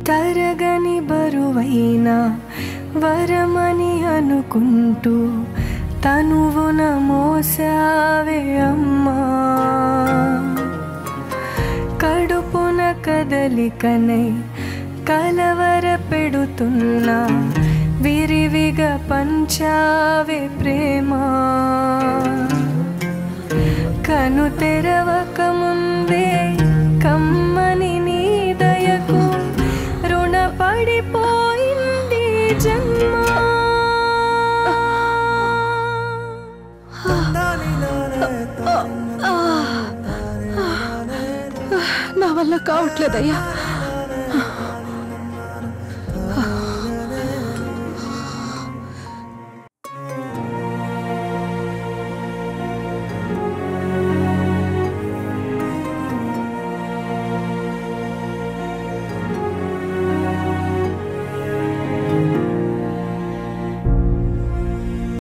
తరగని బరువైన వరమని అనుకుంటూ తనువున మోసావే అమ్మా కడుపున కదలికనై కలవర పెడుతున్నా విరివిగా పంచావే ప్రేమ కను తెరవక ముందే కమ్మని నీ దయకు రుణపడిపోయింది జన్మ నా వల్ల కావట్లేదయ్యా